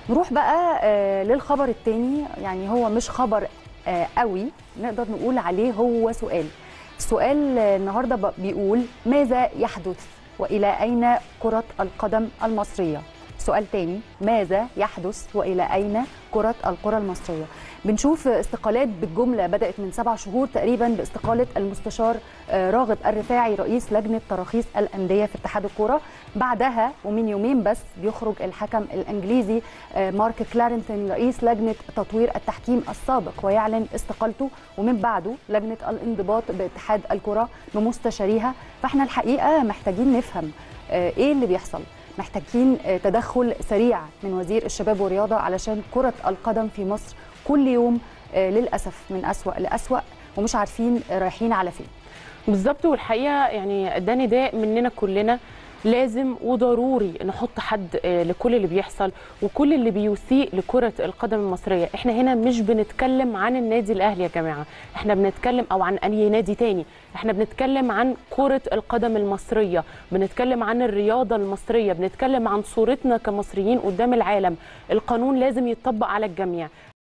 نروح بقى آه، للخبر الثاني يعني هو مش خبر آه، قوي نقدر نقول عليه هو سؤال السؤال آه، النهارده ب- بيقول ماذا يحدث والى اين كره القدم المصريه سؤال تاني ماذا يحدث والى اين كره القرى المصريه بنشوف استقالات بالجمله بدات من سبع شهور تقريبا باستقاله المستشار آه، راغب الرفاعي رئيس لجنه تراخيص الانديه في اتحاد الكوره بعدها ومن يومين بس بيخرج الحكم الانجليزي آه، مارك كلارنتون رئيس لجنه تطوير التحكيم السابق ويعلن استقالته ومن بعده لجنه الانضباط باتحاد الكره بمستشاريها فاحنا الحقيقه محتاجين نفهم آه، ايه اللي بيحصل محتاجين آه، تدخل سريع من وزير الشباب والرياضه علشان كره القدم في مصر كل يوم آه، للاسف من اسوا لاسوا ومش عارفين رايحين على فين بالظبط والحقيقه يعني ده نداء مننا كلنا لازم وضروري نحط حد آه، لكل اللي بيحصل وكل اللي بيسيء لكره القدم المصريه احنا هنا مش بنتكلم عن النادي الاهلي يا جماعه احنا بنتكلم او عن اي نادي تاني احنا بنتكلم عن كره القدم المصريه بنتكلم عن الرياضه المصريه بنتكلم عن صورتنا كمصريين قدام العالم القانون لازم يتطبق على الجميع